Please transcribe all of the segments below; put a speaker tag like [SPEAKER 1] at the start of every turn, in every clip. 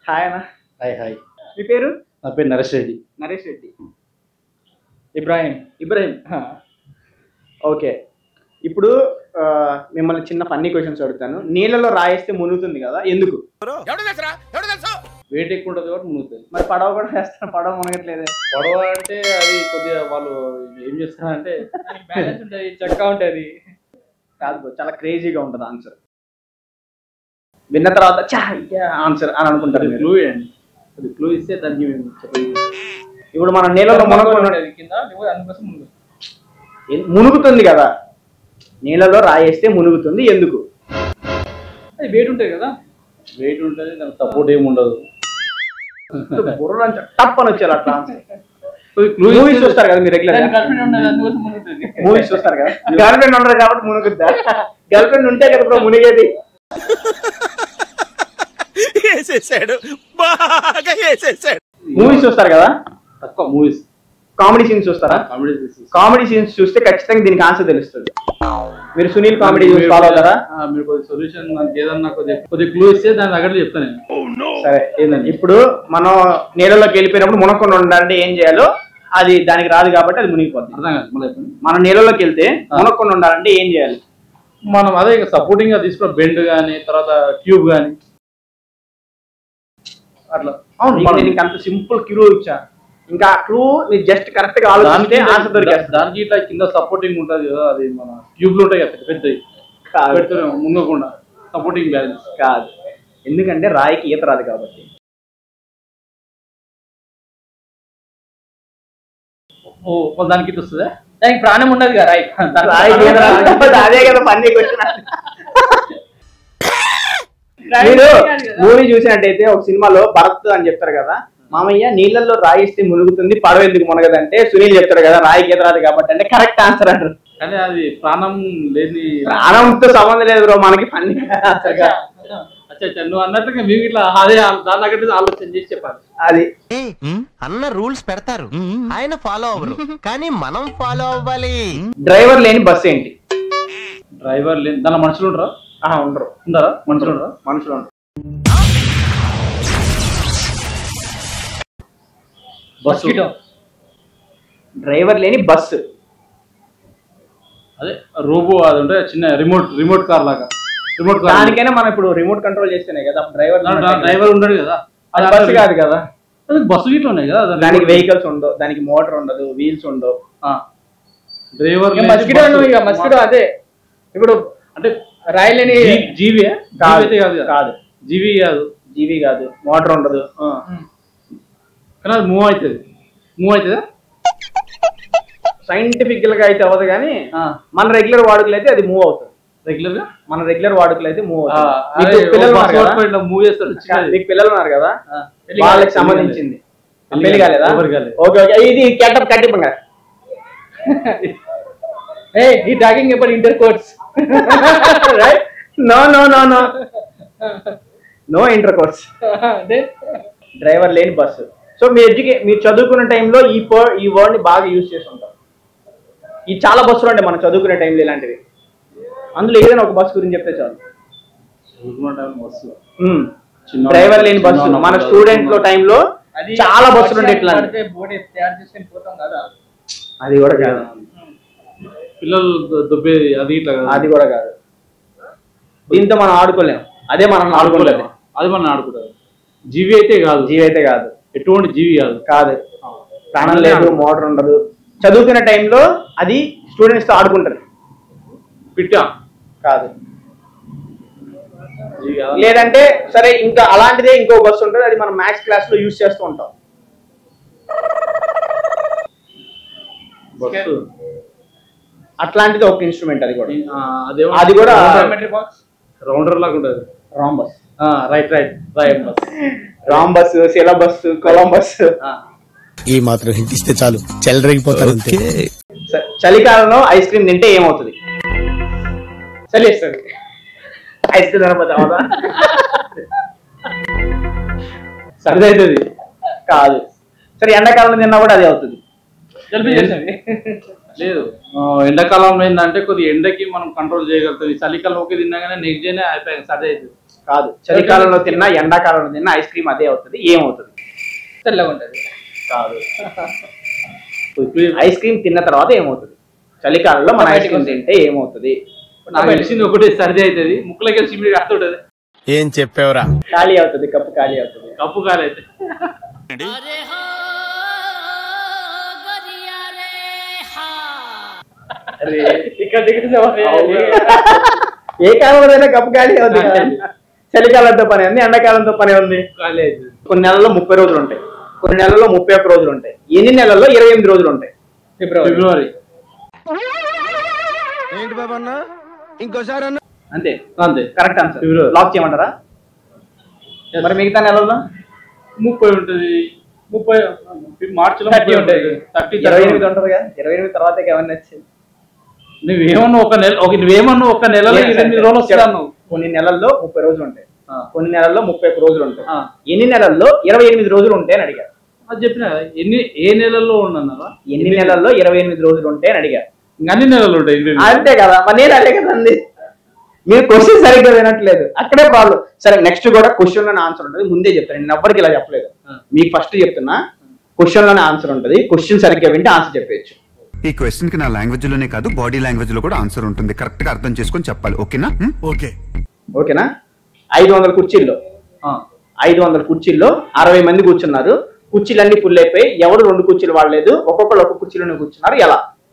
[SPEAKER 1] Hi అన్న
[SPEAKER 2] hi hi
[SPEAKER 1] మీ పేరు
[SPEAKER 2] నా పేరు నరేష్ రెడ్డి
[SPEAKER 1] నరేష్ రెడ్డి
[SPEAKER 3] ఇబ్రాహిం
[SPEAKER 1] ఇబ్రహీం ఓకే ఇప్పుడు ఆ, మిమ్మల్ని చిన్న ఫన్నీ క్వశ్చన్స్ అడుగుతాను నీళ్ళలో రాయేస్తే మునుగుతుంది కదా ఎందుకు
[SPEAKER 2] వెయిట్ ఎక్కువ ఉంటుంది కాబట్టి మునుగుతుంది
[SPEAKER 1] మరి పడవ కూడా వేస్తాను పడవ మునగట్లేదే
[SPEAKER 2] పడవ అంటే అది కొద్దిగా వాళ్ళు ఏం చేస్తారంటే
[SPEAKER 3] బ్యాలెన్స్ ఉంటుంది చక్కగా ఉంటుంది
[SPEAKER 1] కాదు bro, చాలా క్రేజీగా ఉంటుంది ఆన్సర్ విన్న తర్వాత చా ఆన్సర్ అని అనుకుంటారు
[SPEAKER 2] అది
[SPEAKER 1] మీరు.
[SPEAKER 2] క్లూ అండి అది క్లూ ఇస్తే దానికి మేము చెప్పండి
[SPEAKER 1] ఇప్పుడు మనం నీళ్ళలో మునగకుండా
[SPEAKER 3] ఉంటుంది కింద నువ్వు అందుకోసం ముందు
[SPEAKER 1] మునుగుతుంది కదా నీళ్ళలో రాయేస్తే మునుగుతుంది ఎందుకు
[SPEAKER 3] అది వెయిట్ ఉంటుంది కదా
[SPEAKER 2] వెయిట్ ఉంటుంది దానికి సపోర్ట్ ఏమి ఉండదు
[SPEAKER 1] బుర్ర టప్ అని వచ్చారు అట్లా
[SPEAKER 2] క్లూ
[SPEAKER 1] మూవీస్ చూస్తారు కదా మీరు రెగ్యులర్
[SPEAKER 3] దాని గర్ల్ఫ్రెండ్ ఉండదు అందుకోసం ముందు ఉంటుంది
[SPEAKER 1] మూవీస్ చూస్తారు కదా గర్ల్ ఫ్రెండ్ ఉండరు కాబట్టి మునుగుద్దా గర్ల్ ఫ్రెండ్ ఉంటే కదా బ్రో మునిగేది
[SPEAKER 4] వేసేసాడు బాగా వేసేసాడు
[SPEAKER 1] మూవీస్ చూస్తారు కదా
[SPEAKER 2] తక్కువ మూవీస్
[SPEAKER 1] కామెడీ సీన్స్ చూస్తారా
[SPEAKER 2] కామెడీ
[SPEAKER 1] కామెడీ సీన్స్ చూస్తే ఖచ్చితంగా దీనికి ఆన్సర్ తెలుస్తుంది మీరు సునీల్ కామెడీ చూసి ఫాలో అవుతారా
[SPEAKER 2] మీరు కొద్ది సొల్యూషన్ నాకు ఏదన్నా కొద్దిగా కొద్దిగా క్లూ ఇస్తే దాని దగ్గర చెప్తాను నేను
[SPEAKER 1] సరే ఏందండి ఇప్పుడు మనం నీళ్ళలోకి వెళ్ళిపోయినప్పుడు మునక్కుండా ఉండాలంటే ఏం చేయాలో అది దానికి రాదు కాబట్టి అది మునిగిపోతుంది
[SPEAKER 2] అర్థం కాదు మళ్ళీ చెప్పండి
[SPEAKER 1] మనం నీళ్ళలోకి వెళ్తే మునక్కుండా ఉండాలంటే ఏం చేయాలి
[SPEAKER 2] మనం అదే ఇక సపోర్టింగ్ గా తీసుకున్న బెండ్ కానీ తర్వాత ట్యూబ్ కానీ అట్లా
[SPEAKER 1] అవును నేను నీకు అంత సింపుల్ క్లూ ఇచ్చా ఇంకా ఆ క్లూ మీరు జస్ట్ కరెక్ట్ గా ఆలోచిస్తే ఆన్సర్
[SPEAKER 2] దానికి
[SPEAKER 1] దొరికేస్తుంది
[SPEAKER 2] దానికి ఇట్లా కింద సపోర్టింగ్ ఉంటుంది కదా అది మన ట్యూబ్లు ఉంటాయి కదా పెద్ద పెద్దవి
[SPEAKER 1] కాదు.
[SPEAKER 2] పెడుతున్నాం మునగకుండా సపోర్టింగ్ బ్యాలెన్స్
[SPEAKER 1] కాదు ఎందుకంటే రాయికి ఈత రాదు కాబట్టి
[SPEAKER 2] ఓ మళ్ళీ దానికి ఇట్లా వస్తుందా
[SPEAKER 3] దానికి ప్రాణం ఉండదు కదా రాయి
[SPEAKER 1] రాయికి ఈత రాదు కాబట్టి అదే కదా పన్నీ క్వశ్చన్ మీరు మూవీ చూసినట్టయితే ఒక సినిమాలో భరత్ అని చెప్తారు కదా మామయ్య నీళ్ళల్లో రాయిస్తే మునుగుతుంది పడవ ఎందుకు మునగదంటే సునీల్ చెప్తాడు కదా రాయికి ఈత రాదు కాబట్టి అంటే కరెక్ట్ ఆన్సర్ అంటారు
[SPEAKER 2] కానీ అది ప్రాణం లేని
[SPEAKER 1] ప్రాణంతో సంబంధం లేదు బ్రో మనకి పని
[SPEAKER 2] అచ్చా అచ్చా నువ్వు అన్నట్టుగా మేము ఇట్లా అదే దాని దగ్గర ఆలోచన చేసి చెప్పాలి
[SPEAKER 1] అది
[SPEAKER 4] అన్న రూల్స్ పెడతారు ఆయన ఫాలో అవ్వరు కానీ మనం ఫాలో అవ్వాలి
[SPEAKER 1] డ్రైవర్ లేని బస్ ఏంటి
[SPEAKER 2] డ్రైవర్ లేని దానిలో మనుషులు ఉండరా
[SPEAKER 1] ఆహా, ఉండరు
[SPEAKER 2] ఉండారా మనుషులు ఉండరా
[SPEAKER 1] మనుషులు ఉండరు
[SPEAKER 2] బస్సు
[SPEAKER 3] Mosquito.
[SPEAKER 1] డ్రైవర్ లేని బస్సు
[SPEAKER 2] అదే రోబో అది ఉంటే చిన్న రిమోట్ రిమోట్ కార్ లాగా రిమోట్ కార్
[SPEAKER 1] దానికైనా మనం ఇప్పుడు రిమోట్ కంట్రోల్ చేస్తేనే కదా డ్రైవర్
[SPEAKER 2] డ్రైవర్ ఉండడు కదా
[SPEAKER 1] అది బస్సు కాదు కదా
[SPEAKER 2] అది బస్సు గిట్ల ఉన్నాయి కదా దాని
[SPEAKER 1] దానికి
[SPEAKER 2] remote-
[SPEAKER 1] వెహికల్స్ ఉండవు దానికి మోటార్ ఉండదు వీల్స్ ఉండవు
[SPEAKER 2] ఆ. డ్రైవర్
[SPEAKER 3] ఇక
[SPEAKER 2] లేని
[SPEAKER 3] మస్కిటో
[SPEAKER 2] బస్సు.
[SPEAKER 3] ఇక మస్కిటో అదే ఇప్పుడు
[SPEAKER 2] అంటే
[SPEAKER 3] రాయలేని
[SPEAKER 2] జీ- జీవి
[SPEAKER 1] కాదు.
[SPEAKER 2] అయితే కాదు కదా.
[SPEAKER 1] కాదు
[SPEAKER 2] జీవి కాదు
[SPEAKER 1] జీవి కాదు మోటార్ ఉండదు
[SPEAKER 2] ఆ. కానీ అది మూవ్ అవుతుంది మూవ్ అవుతుందా
[SPEAKER 1] సైంటిఫిక్ గా అయితే అవ్వదు కానీ
[SPEAKER 2] ఆ.
[SPEAKER 1] మన రెగ్యులర్ వాడుకలు అయితే అది మూవ్ అవుతుంది
[SPEAKER 2] రెగ్యులర్ గా
[SPEAKER 1] మన రెగ్యులర్ వాడుకలు అయితే మూవ్
[SPEAKER 2] ఆ,
[SPEAKER 1] అవుతుంది
[SPEAKER 2] అదే
[SPEAKER 1] మీకు పిల్లలు
[SPEAKER 2] ఓ
[SPEAKER 1] ఉన్నారు
[SPEAKER 2] బస్సు
[SPEAKER 1] కదా?
[SPEAKER 2] పట్టుకొని ఇట్లా మూవ్ చేస్తాడు చిన్నది.
[SPEAKER 1] మీకు పిల్లలు ఉన్నారు కదా
[SPEAKER 2] ఆ.
[SPEAKER 1] వాళ్ళకి సంబంధించింది
[SPEAKER 2] పెళ్లి
[SPEAKER 1] పెళ్లి కాలేదా
[SPEAKER 2] ఎవరికి కాలేదు.
[SPEAKER 1] ఓకే ఓకే ఇది కట్టప్ కట్టిపంగా
[SPEAKER 3] ఏ ఈ talking about intercourse
[SPEAKER 1] right no no no no no intercourse
[SPEAKER 3] అదే
[SPEAKER 1] డ్రైవర్ లేని బస్సు సో మీ ఎడ్యుకే మీరు చదువుకున్న టైంలో ఈ పో- ఈ వర్డ్ ని బాగా యూజ్ చేసి ఉంటాం ఈ చాలా బస్సులు ఉంటాయి మనం చదువుకునే టైంలో ఇలాంటివి అందులో ఏదైనా ఒక బస్సు గురించి చెప్తే చాలు
[SPEAKER 2] చదువుకున్న టైం బస్సు
[SPEAKER 1] మ్మ్.
[SPEAKER 2] చిన్న-
[SPEAKER 1] డ్రైవర్ లేని బస్సు
[SPEAKER 2] చిన్న
[SPEAKER 1] మన
[SPEAKER 2] ఉన్నప్పుడు
[SPEAKER 1] స్టూడెంట్ లో టైంలో
[SPEAKER 3] అది
[SPEAKER 1] చాలా బస్సులు ఉంటాయి ఇట్లా
[SPEAKER 3] బోర్డు తయారు చేసుకొని పోతాం కదా
[SPEAKER 1] అది కూడా కాదు
[SPEAKER 2] పిల్లలు ద- దొబ్బేది అది ఇట్లా కదా
[SPEAKER 1] అది కూడా కాదు దీంతో మనం ఆడుకోలేం అదే మనం ఆడుకోలేదు
[SPEAKER 2] అది మనం ఆడుకుంటారు జీవి అయితే కాదు
[SPEAKER 1] జీవి అయితే కాదు
[SPEAKER 2] ఎటువంటి జీవి కాదు
[SPEAKER 1] కాదు ప్రాణం లేదు మోటార్ ఉండదు చదువుకునే టైంలో అది స్టూడెంట్స్ తో ఆడుకుంటారు
[SPEAKER 2] పిట్టా
[SPEAKER 1] కాదు
[SPEAKER 2] జీవి కాదా?
[SPEAKER 1] లేదంటే సరే ఇంకా అలాంటిదే ఇంకో బస్సు ఉంటుంది అది మనం మ్యాథ్స్ క్లాస్ లో యూజ్ చేస్తూ ఉంటాం
[SPEAKER 2] బస్సు
[SPEAKER 1] అట్లాంటిది ఒక ఇన్స్ట్రుమెంట్ అది కూడా
[SPEAKER 2] ఆ, అదేమో
[SPEAKER 1] అది కూడా
[SPEAKER 3] జామెట్రీ బాక్స్
[SPEAKER 2] రౌండర్ లాగా ఉంటుంది
[SPEAKER 1] rhombus
[SPEAKER 2] right right right bus
[SPEAKER 1] rhombus syllabus Columbus
[SPEAKER 5] ఈ మాత్రం హింట్ ఇస్తే చాలు చెలరేగిపోతారు అంతే
[SPEAKER 1] స- చలికాలంలో ఐస్ క్రీమ్ తింటే ఏమవుతుంది
[SPEAKER 3] చలి వేస్తుంది
[SPEAKER 1] ఐస్ క్రీమ్ తినకపోతే అవదా
[SPEAKER 2] సరిది అవుతుంది
[SPEAKER 1] కాదు సరే ఎండాకాలంలో తిన్నా కూడా అదే అవుతుంది
[SPEAKER 3] జలుబు చేస్తుంది
[SPEAKER 2] లేదు ఆ, ఎండాకాలంలో ఏంటంటే కొద్ది ఎండకి మనం కంట్రోల్ చేయగలుగుతాం ఈ చలికాలం ఒకే తిన్నాగానే నెక్స్ట్ డేనే అయిపోయింది సర్ది అవుతుంది
[SPEAKER 1] కాదు చలికాలంలో తిన్నా ఎండాకాలంలో తిన్నా ఐస్ క్రీమ్ అదే అవుతుంది ఏమవుతుంది
[SPEAKER 3] తెల్లగా ఉంటది
[SPEAKER 1] కాదు ఐస్ క్రీమ్ తిన్న తర్వాత ఏమవుతుంది చలికాలంలో మన ఐస్ క్రీమ్ తింటే ఏమవుతుంది
[SPEAKER 2] నాకు తెలిసింది ఒకటి సర్ది అవుతుంది ముక్కులకి వెళ్ళి సిమిడి కాస్తుంటది
[SPEAKER 5] ఏం చెప్పావురా
[SPEAKER 1] ఖాళీ అవుతుంది కప్పు ఖాళీ అవుతుంది
[SPEAKER 2] కప్పు కాలైతే
[SPEAKER 1] అరే
[SPEAKER 3] ఇక్కడ దిగితే
[SPEAKER 1] ఏ కాలంలో కప్పు ఖాళీ అవుతుంది కదా. చలికాలంతో పని ఉంది ఎండాకాలంతో పని ఉంది
[SPEAKER 2] ఖాళీ అవుతుంది
[SPEAKER 1] కొన్ని నెలల్లో ముప్పై రోజులు ఉంటాయి కొన్ని నెలల్లో ముప్పై ఒక్క రోజులు ఉంటాయి ఎన్ని నెలల్లో ఇరవై ఎనిమిది రోజులు ఉంటాయి
[SPEAKER 3] ఫిబ్రవరి
[SPEAKER 2] ఫిబ్రవరి
[SPEAKER 5] ఏంటి బాబా అన్న ఇంకోసారి అన్న
[SPEAKER 1] అంతే
[SPEAKER 2] అంతే
[SPEAKER 1] కరెక్ట్ ఆన్సర్
[SPEAKER 2] ఫిబ్రవరి.
[SPEAKER 1] లాక్ చేయమంటారా మరి మిగతా నెలల్లో
[SPEAKER 2] ముప్పై ఉంటుంది ముప్పై మార్చిలో
[SPEAKER 3] థర్టీ ఉంటుంది
[SPEAKER 2] థర్టీ
[SPEAKER 1] ఇరవై ఎనిమిది ఉంటుంది కదా ఇరవై ఎనిమిది తర్వాత ఏమన్నా వచ్చింది
[SPEAKER 2] నువ్వేమన్నా ఒక నెల ఒక నువ్వేమన్నా ఒక నెలలో ఇరవై ఎనిమిది రోజులు వస్తాను
[SPEAKER 1] కొన్ని నెలల్లో ముప్పై రోజులు ఉంటాయి
[SPEAKER 2] ఆ.
[SPEAKER 1] కొన్ని నెలల్లో ముప్పై ఒక్క రోజులు ఉంటాయి
[SPEAKER 2] ఆ.
[SPEAKER 1] ఎన్ని నెలల్లో ఇరవై ఎనిమిది రోజులు ఉంటాయి అని అడిగారు
[SPEAKER 2] అది చెప్పిన కదా, ఎన్ని ఏ నెలల్లో ఉండన్నారా
[SPEAKER 1] ఎన్ని నెలల్లో ఇరవై ఎనిమిది రోజులు ఉంటాయి అని అడిగారు
[SPEAKER 2] ఇంకా అన్ని నెలలు ఉంటాయి ఇరవై ఎనిమిది.
[SPEAKER 1] అంతే కదా మరి నేను అదే కదండి మీరు క్వశ్చన్ సరిగ్గా వినట్లేదు అక్కడే ప్రాబ్లం సరే నెక్స్ట్ కూడా క్వశ్చన్ లోనే ఆన్సర్ ఉంటుంది ముందే చెప్తాను నేను ఎవ్వరికి ఇలా చెప్పలేదు
[SPEAKER 2] ఆ.
[SPEAKER 1] మీకు ఫస్ట్ చెప్తున్నా క్వశ్చన్ లోనే ఆన్సర్ ఉంటుంది క్వశ్చన్ సరిగ్గా వింటే ఆన్సర్ చెప్పేయచ్చు
[SPEAKER 6] ఈ క్వశ్చన్ కి నా లాంగ్వేజ్ లోనే కాదు బాడీ లాంగ్వేజ్ లో కూడా ఆన్సర్ ఉంటుంది కరెక్ట్ గా అర్థం చేసుకొని చెప్పాలి ఓకేనా ఓకే
[SPEAKER 1] ఓకేనా ఐదు వందల కుర్చీల్లో
[SPEAKER 2] ఆ.
[SPEAKER 1] ఐదు వందల కుర్చీల్లో అరవై మంది కూర్చున్నారు కుర్చీలన్నీ ఫుల్ అయిపోయి ఎవరు రెండు కుర్చీలు వాడలేదు ఒక్కొక్కరు ఒక్క కుర్చీలోనే కూర్చున్నారు ఎలా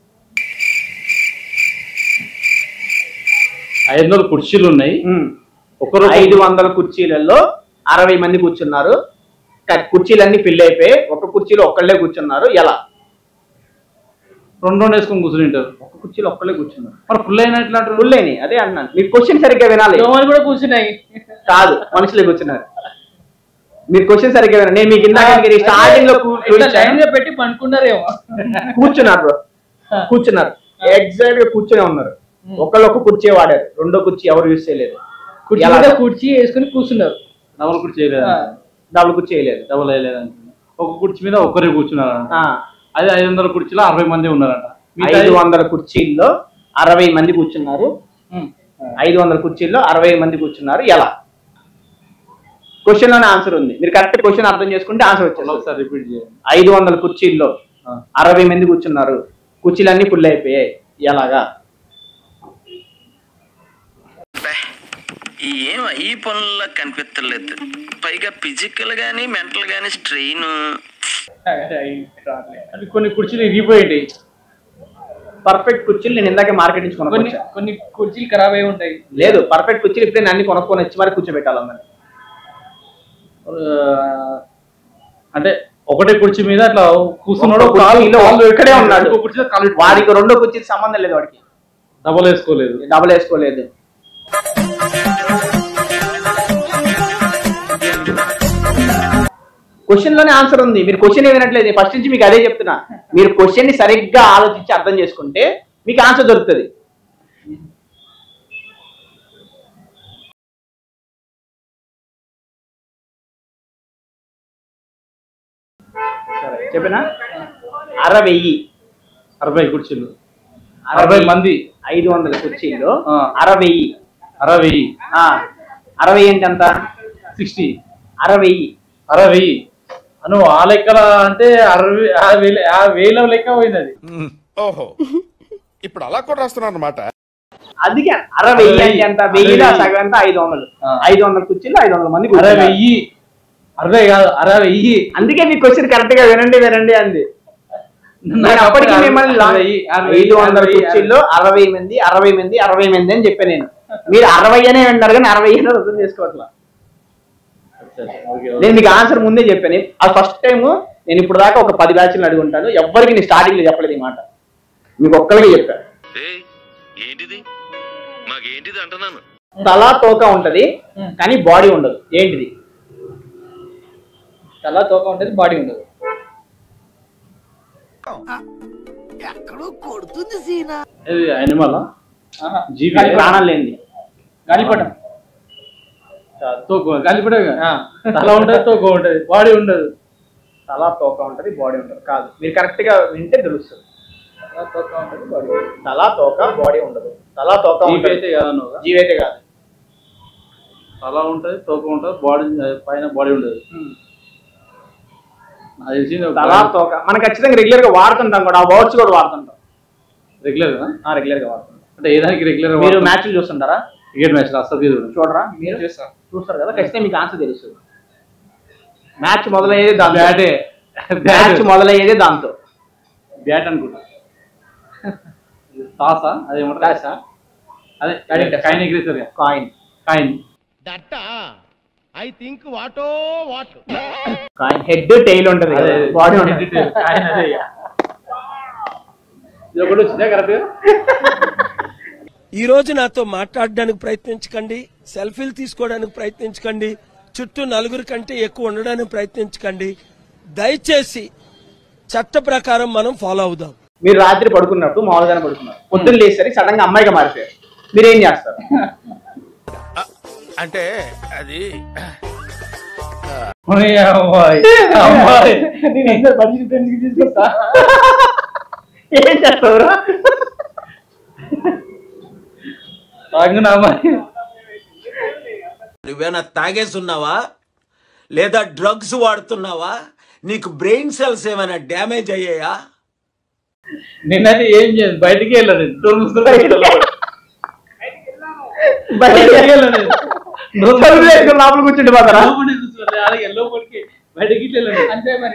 [SPEAKER 2] ఐదు వందల కుర్చీలు ఉన్నాయి
[SPEAKER 1] ఒకరు ఐదు వందల కుర్చీలలో అరవై మంది కూర్చున్నారు క- కుర్చీలన్నీ ఫిల్ అయిపోయి ఒక కుర్చీలో ఒక్కళ్ళే కూర్చున్నారు ఎలా
[SPEAKER 2] రెండు రెండు వేసుకొని కూర్చుని ఉంటారు
[SPEAKER 1] ఒక కుర్చీలో ఒక్కళ్ళే కూర్చున్నారు
[SPEAKER 2] మరి ఫుల్ అయినా ఎట్లా అంటారు
[SPEAKER 1] ఫుల్ అయినాయి అదే అన్నాను మీరు క్వశ్చన్ సరిగ్గా వినాలి
[SPEAKER 3] దోమలు కూడా కూర్చున్నాయి
[SPEAKER 1] కాదు మనుషులే కూర్చున్నారు మీరు క్వశ్చన్ సరిగ్గా వినాలి నేను మీకు ఇందాక స్టార్టింగ్ లో కూ-
[SPEAKER 3] ఇట్లా
[SPEAKER 1] చూపించాను.
[SPEAKER 3] లైన్ గా పెట్టి పండుకున్నారేమో
[SPEAKER 1] కూర్చున్నారు bro. కూర్చున్నారు ఎగ్జాక్ట్ గా కూర్చునే ఉన్నారు ఒకళ్ళు ఒక కుర్చీ వాడారు రెండో కుర్చీ ఎవరు యూజ్ చేయలేదు
[SPEAKER 3] కుర్చీ
[SPEAKER 1] ఎలా?
[SPEAKER 3] మీద కుర్చీ వేసుకుని కూర్చున్నారు
[SPEAKER 2] డబుల్ కుర్చీ చేయలేదు
[SPEAKER 3] ఆ.
[SPEAKER 1] డబుల్ కుర్చీ వేయలేదు
[SPEAKER 2] డబుల్ వేయలేదు అంటున్నా. ఒక కుర్చీ మీద ఒక్కరే కూర్చున్నారంట
[SPEAKER 1] ఆ,
[SPEAKER 2] అదే ఐదు వందల కుర్చీలో అరవై మంది ఉన్నారంట మిగతా
[SPEAKER 1] ఐదు వందల కుర్చీల్లో అరవై మంది కూర్చున్నారు
[SPEAKER 3] ఉమ్.
[SPEAKER 1] ఐదు వందల కుర్చీల్లో అరవై మంది కూర్చున్నారు ఎలా క్వశ్చన్ లోనే ఆన్సర్ ఉంది మీరు కరెక్ట్ క్వశ్చన్ అర్థం చేసుకుంటే ఆన్సర్ వచ్చేది
[SPEAKER 2] ఒకసారి రిపీట్ చేయండి
[SPEAKER 1] ఐదు వందల కుర్చీల్లో
[SPEAKER 2] ఆ.
[SPEAKER 1] అరవై మంది కూర్చున్నారు కుర్చీలన్నీ ఫుల్ అయిపోయాయి ఎలాగా
[SPEAKER 7] ఏం ఈ పనుల్లో కనిపించలేదు పైగా ఫిజికల్ గానీ మెంటల్ గానీ స్ట్రెయిన్
[SPEAKER 2] అవి కొన్ని కుర్చీలు ఇరిగిపోయింటాయి
[SPEAKER 1] పర్ఫెక్ట్ కుర్చీలు నేను ఇందాక మార్కెట్ నుంచి
[SPEAKER 3] కొన్ని
[SPEAKER 1] కొనుక్కొచ్చా
[SPEAKER 3] కొన్ని కుర్చీలు ఖరాబ్ అయి ఉంటాయి
[SPEAKER 1] లేదు పర్ఫెక్ట్ కుర్చీలు ఇప్పుడే నేను అన్ని కొనుక్కొని వచ్చి మరి కూర్చోబెట్టాలి అందరిని
[SPEAKER 2] ఆ, అంటే ఒకటే కుర్చీ మీద అట్లా కూర్చున్నాడు
[SPEAKER 1] ఒక్క
[SPEAKER 2] కాలు
[SPEAKER 1] కుర్చీలో
[SPEAKER 2] కాలు
[SPEAKER 1] ఇక్కడే ఉన్నాడు.
[SPEAKER 2] ఇంకో కుర్చీ మీద కాలు పెట్టుకున్నాడు.
[SPEAKER 1] వాడికి రెండో కుర్చీకి సంబంధం లేదు వాడికి
[SPEAKER 2] డబల్ వేసుకోలేదు
[SPEAKER 1] డబుల్ వేసుకోలేదు క్వశ్చన్ లోనే ఆన్సర్ ఉంది మీరు క్వశ్చన్ వినట్లేదు ఫస్ట్ నుంచి మీకు అదే చెప్తున్నా మీరు క్వశ్చన్ ని సరిగ్గా ఆలోచించి అర్థం చేసుకుంటే మీకు ఆన్సర్ దొరుకుతుంది సరే, చెప్పినా అరవై
[SPEAKER 2] అరవై కుర్చీలు
[SPEAKER 1] అరవై
[SPEAKER 2] అరవై మంది
[SPEAKER 1] ఐదు వందల కుర్చీల్లో
[SPEAKER 2] ఆ.
[SPEAKER 1] అరవై
[SPEAKER 2] అరవై
[SPEAKER 1] ఆ, అరవై ఏంటి అంత
[SPEAKER 2] సిక్స్టీ
[SPEAKER 1] అరవై
[SPEAKER 2] అరవై అను ఆ లెక్కల అంటే అరవై ఆ వేల ఆ వేల లెక్క పోయింది అది
[SPEAKER 8] ఓహో ఇప్పుడు అలా కూడా రాస్తున్నారు అనమాట
[SPEAKER 1] అందుకే అరవై
[SPEAKER 2] అరవై.
[SPEAKER 1] అంటే ఎంత వెయ్యిలో
[SPEAKER 2] అరవై.
[SPEAKER 1] సగం ఎంత ఐదు వందలు
[SPEAKER 2] ఆ.
[SPEAKER 1] ఐదు వందల కుర్చీలు ఐదు వందల మంది
[SPEAKER 2] అరవై
[SPEAKER 1] కూర్చున్నారు.
[SPEAKER 2] వెయ్యి అరవై కాదు అరవై వెయ్యి
[SPEAKER 1] అందుకే మీ క్వశ్చన్ కరెక్ట్ గా వినండి వినండి అంది నేను అప్పటికి మిమ్మల్ని లా-
[SPEAKER 2] అరవై, అరవై,
[SPEAKER 1] ఐదు వందల
[SPEAKER 2] అరవై,
[SPEAKER 1] కుర్చీల్లో అరవై మంది అరవై మంది అరవై మంది అని చెప్పాను నేను మీరు అరవై అనే విన్నారు కానీ అరవై అని అర్థం చేసుకోవట్లా నేను మీకు ఆన్సర్ ముందే చెప్పాను అది ఫస్ట్ టైం నేను ఇప్పుడు దాకా ఒక పది బ్యాచ్లు అడిగి ఉంటాను ఎవ్వరికి నేను స్టార్టింగ్ లో చెప్పలేదు ఈ మాట మీకు ఒక్కరికి చెప్పాను
[SPEAKER 7] ఏంటిది మాకేంటిది అంటున్నాను
[SPEAKER 1] తల తోక ఉంటది కానీ బాడీ ఉండదు ఏంటిది
[SPEAKER 3] తల తోక ఉంటుంది బాడీ ఉండదు
[SPEAKER 2] ఇది అనిమల్
[SPEAKER 3] ఆహా.
[SPEAKER 2] జీవి
[SPEAKER 3] గాలిపటం.
[SPEAKER 1] ప్రాణం లేనిది
[SPEAKER 3] గాలిపటం
[SPEAKER 2] తోకు గాలిపడే
[SPEAKER 1] ఆ.
[SPEAKER 2] తల ఉంటది తోక ఉంటది బాడీ ఉండదు
[SPEAKER 1] తల తోక ఉంటది బాడీ ఉండదు కాదు మీరు కరెక్ట్ గా వింటే తెలుస్తుంది
[SPEAKER 3] తల తోక ఉంటుంది బాడీ ఉండదు
[SPEAKER 1] తల తోక బాడీ ఉండదు తల తోక
[SPEAKER 2] జీవి
[SPEAKER 1] ఉంటది
[SPEAKER 2] అయితే కాదు నువ్వు
[SPEAKER 1] జీవి అయితే కాదు
[SPEAKER 2] తల ఉంటుంది తోక ఉంటుంది బాడీ పైన బాడీ ఉంటుంది నాకు తెలిసింది
[SPEAKER 1] తలా తోక మనం ఖచ్చితంగా రెగ్యులర్ గా వాడుతుంటాం కూడా ఆ వర్డ్స్ కూడా వాడుతుంటాం
[SPEAKER 2] రెగ్యులర్
[SPEAKER 1] రెగ్యులర్ గా వాడుతుంటాం
[SPEAKER 2] అంటే ఏ దానికి రెగ్యులర్
[SPEAKER 1] మీరు మ్యాచ్లు చూస్తుంటారా
[SPEAKER 2] క్రికెట్ మ్యాచ్ అసలు తీరు
[SPEAKER 1] చూడరా మీరు
[SPEAKER 3] చూస్తాం
[SPEAKER 1] చూస్తారు కదా ఖచ్చితంగా మీకు ఆన్సర్ తెలుస్తుంది మ్యాచ్ మొదలయ్యేది దాంతో
[SPEAKER 2] బ్యాటే
[SPEAKER 1] మ్యాచ్ మొదలయ్యేది దాంతో
[SPEAKER 2] బ్యాట్ అనుకుంటా టాసా అదేమంటారు
[SPEAKER 1] Toss-ఆ?
[SPEAKER 2] అదే కాయిన్ ఎగిరేసారు
[SPEAKER 1] coin
[SPEAKER 2] coin
[SPEAKER 1] coin head tail ఉంటుంది
[SPEAKER 2] అదే
[SPEAKER 1] బాడీ ఉంటుంది
[SPEAKER 2] కాయిన్ అదే ఇక. ఇది ఒకటి వచ్చిందా కరెక్ట్
[SPEAKER 9] ఈ రోజు నాతో మాట్లాడడానికి ప్రయత్నించకండి సెల్ఫీలు తీసుకోవడానికి ప్రయత్నించకండి చుట్టూ నలుగురు కంటే ఎక్కువ ఉండడానికి ప్రయత్నించకండి దయచేసి చట్ట ప్రకారం మనం ఫాలో అవుదాం
[SPEAKER 1] మీరు రాత్రి పడుకున్నట్టు మామూలుగానే పడుకున్నారు పొద్దున్న లేసరికి సడన్ గా అమ్మాయిగా మారిపోయారు మీరు ఏం చేస్తారు
[SPEAKER 8] అంటే అది
[SPEAKER 2] అమ్మాయి అమ్మాయి
[SPEAKER 1] ఏం చేస్తారు
[SPEAKER 2] తాగిన అమ్మాయి
[SPEAKER 10] నువ్వేనా తాగేస్తున్నావా లేదా డ్రగ్స్ వాడుతున్నావా నీకు బ్రెయిన్ సెల్స్ ఏమైనా డ్యామేజ్ అయ్యాయా
[SPEAKER 2] నిన్నది ఏం చేయదు బయటికి వెళ్ళదు డోర్ మూసుకొని బయటికి వెళ్ళాడు.
[SPEAKER 1] బయటికి
[SPEAKER 2] బయటికి వెళ్ళలేదు. డోర్
[SPEAKER 1] తలుపులు వేసుకొని లోపల కూర్చుండి పోతారా
[SPEAKER 2] లోపలికి కూర్చోవాలి. అలాగే లోపలికి బయటికి ఇట్లా వెళ్ళలేదు.
[SPEAKER 3] అంతే మరి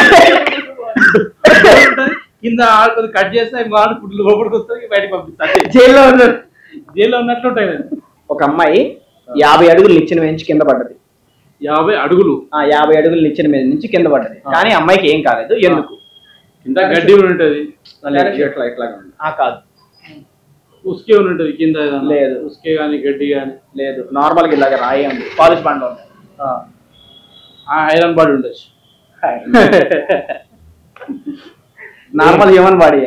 [SPEAKER 2] కింద ఆడుకొని కట్ చేస్తే మాడు ఫుడ్ లోపలికి వస్తుంది బయటకు పంపిస్తారు
[SPEAKER 1] జైల్లో ఉన్నారు
[SPEAKER 2] జైల్లో ఉన్నట్లు ఉంటాయి కదా.
[SPEAKER 1] ఒక అమ్మాయి యాభై అడుగులు నిచ్చెన నుంచి కింద పడ్డది
[SPEAKER 2] యాభై అడుగులు
[SPEAKER 1] ఆ యాభై అడుగులు నిచ్చెన మీద నుంచి కింద పడ్డది కానీ అమ్మాయికి ఏం కాలేదు ఎందుకు
[SPEAKER 2] కింద గడ్డి కూడా ఉంటది
[SPEAKER 1] ఇట్లా ఇట్లా ఉంది. ఆ కాదు
[SPEAKER 2] ఉస్కే కూడా ఉంటది కింద ఏదన్నా.
[SPEAKER 1] లేదు.
[SPEAKER 2] ఉస్కే గాని గడ్డి గాని
[SPEAKER 1] లేదు నార్మల్ గా ఇలాగ రాయి ఉంది కాలేజ్ బండ్లో ఉంది
[SPEAKER 2] ఐరన్ బాడీ ఉండొచ్చు
[SPEAKER 1] నార్మల్ హ్యూమన్ బాడీ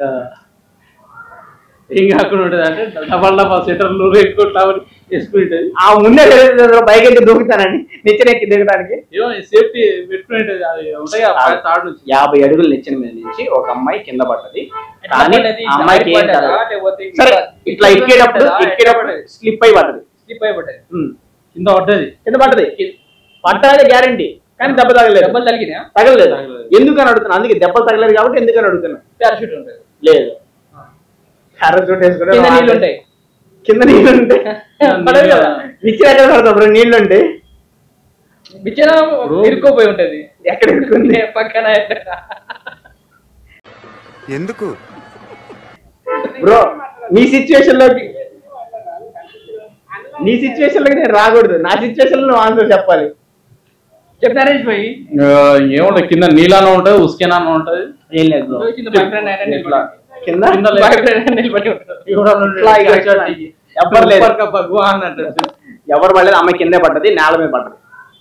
[SPEAKER 2] ఏం కాకుండా ఉంటది అంటే డబల్ డబల్ సెటర్లు ఎక్కువ టవర్ వేసుకుని ఉంటది
[SPEAKER 1] ఆ ముందే తెలియదు బైక్ ఎక్కి దూకుతానండి నిచ్చెన ఎక్కి దిగడానికి
[SPEAKER 2] ఏమో సేఫ్టీ పెట్టుకుని ఉంటది అది ఉంటాయి కదా, పై తాడు నుంచి
[SPEAKER 1] యాభై అడుగులు నిచ్చెన మీద నుంచి ఒక అమ్మాయి కింద పడ్డది
[SPEAKER 3] ఎట్లా
[SPEAKER 1] కానీ
[SPEAKER 3] పడ్డది?
[SPEAKER 1] ఆ అమ్మాయికి ఏం
[SPEAKER 3] జారి
[SPEAKER 1] కాలేదు
[SPEAKER 3] పడ్డదా? లేకపోతే
[SPEAKER 1] సరే
[SPEAKER 3] ఇట్లా-
[SPEAKER 1] ఇట్లా ఎక్కేటప్పుడు
[SPEAKER 3] పడ్డదా?
[SPEAKER 1] ఎక్కేటప్పుడు
[SPEAKER 3] ఎట్లా
[SPEAKER 1] స్లిప్ అయి పడ్డది
[SPEAKER 3] స్లిప్ అయిపోతుంది
[SPEAKER 1] ఉమ్.
[SPEAKER 2] కింద పడ్డది
[SPEAKER 1] కింద పడ్డది పడ్డది గ్యారంటీ కానీ దెబ్బ తగలేదు
[SPEAKER 3] దెబ్బలు తగిలినా
[SPEAKER 1] తగలేదు
[SPEAKER 2] తగలేదు.
[SPEAKER 1] ఎందుకని అడుగుతున్నా అందుకే దెబ్బలు తగలేదు కాబట్టి ఎందుకని అడుగుతున్నా
[SPEAKER 3] పారాషూట్ ఉంటుంది
[SPEAKER 1] లేదు పారాచూట్ వేసుకుంటే
[SPEAKER 3] కింద నీళ్ళు ఉంటాయి
[SPEAKER 1] కింద నీళ్ళు ఉంటాయి పడదు కదా నిచ్చెన ఎక్కడ పడతావు బ్రో నీళ్ళు ఉంటే
[SPEAKER 3] బిచ్చన ఇరుక్కోపోయి ఉంటది
[SPEAKER 1] ఎక్కడ ఇరుక్కుంది?
[SPEAKER 3] పక్కన
[SPEAKER 6] ఎందుకు
[SPEAKER 1] బ్రో నీ సిచ్యువేషన్ లోకి నీ సిచ్యువేషన్ లోకి నేను రాకూడదు నా సిచ్యువేషన్ లో నువ్వు ఆన్సర్ చెప్పాలి
[SPEAKER 3] చెప్తారేష్ పోయి
[SPEAKER 2] ఆ, ఏముంటది కింద నీళ్ళన ఉంటది ఉస్కేనాన ఉంటది
[SPEAKER 1] ఏం లేదు bro.
[SPEAKER 3] కింద బాయ్ ఫ్రెండ్ అయినా నిలబడి
[SPEAKER 1] కింద
[SPEAKER 2] కింద లేదు.
[SPEAKER 3] బాయ్ ఫ్రెండ్ అయినా నిలబడి ఉంటారు
[SPEAKER 1] ఇట్లా ఇట్లా ఇట్లా. ఎవ్వరు లేదు
[SPEAKER 2] ऊपर का भगवान అంటాడు
[SPEAKER 1] ఎవరు పడలేదు అమ్మాయి కిందే పడ్డది నేల మీద పడ్డది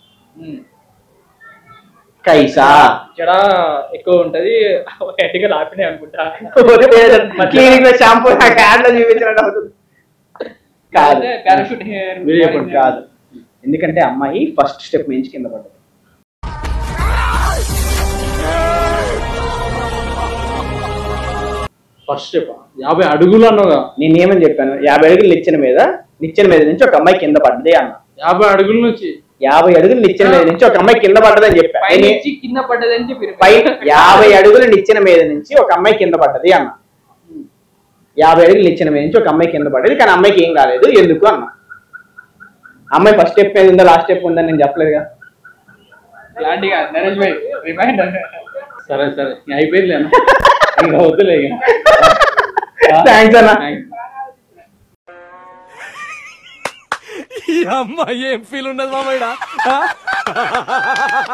[SPEAKER 1] కైసా
[SPEAKER 3] జడ ఎక్కువ ఉంటది గట్టిగా లాపినాయి అనుకుంటా
[SPEAKER 1] క్లినిక్ లో షాంపూ నా క్యాన్ లో చూపించినట్టు అవుతుంది కాదు
[SPEAKER 3] పారాషూట్
[SPEAKER 2] మీరు చెప్పండి.
[SPEAKER 1] కాదు ఎందుకంటే అమ్మాయి ఫస్ట్ స్టెప్ నుంచి కింద పడ్డది
[SPEAKER 2] ఫస్ట్ స్టెప్ యాభై అడుగులు అన్నావుగా
[SPEAKER 1] నేను ఏమని చెప్పాను యాభై అడుగులు నిచ్చెన మీద నిచ్చెన మీద నుంచి ఒక అమ్మాయి కింద పడ్డది అన్న
[SPEAKER 2] యాభై అడుగుల నుంచి
[SPEAKER 1] యాభై అడుగులు నిచ్చెన మీద నుంచి ఒక అమ్మాయి కింద పడ్డదని చెప్పా నేను
[SPEAKER 3] పైనుంచి కింద పడ్డదని చెప్పి
[SPEAKER 1] పై యాభై అడుగులు నిచ్చెన మీద నుంచి ఒక అమ్మాయి కింద పడ్డది అన్న యాభై అడుగులు నిచ్చెన మీద నుంచి ఒక అమ్మాయి కింద పడ్డది కానీ అమ్మాయికి ఏం కాలేదు ఎందుకు అన్న అమ్మాయి ఫస్ట్ స్టెప్ మీద ఉందా లాస్ట్ స్టెప్ ఉందని నేను చెప్పలేదుగా
[SPEAKER 3] లాంటిగా నరేష్ భాయ్ రిమైండర్
[SPEAKER 2] సరే సరే ఇంక అయిపోయింది లేనా ఇంకా వద్దులే ఇక.
[SPEAKER 1] థ్యాంక్స్ అన్న
[SPEAKER 2] Thanks.
[SPEAKER 9] ఈ అమ్మాయి ఏం ఫీల్ ఉన్నది మామయ్య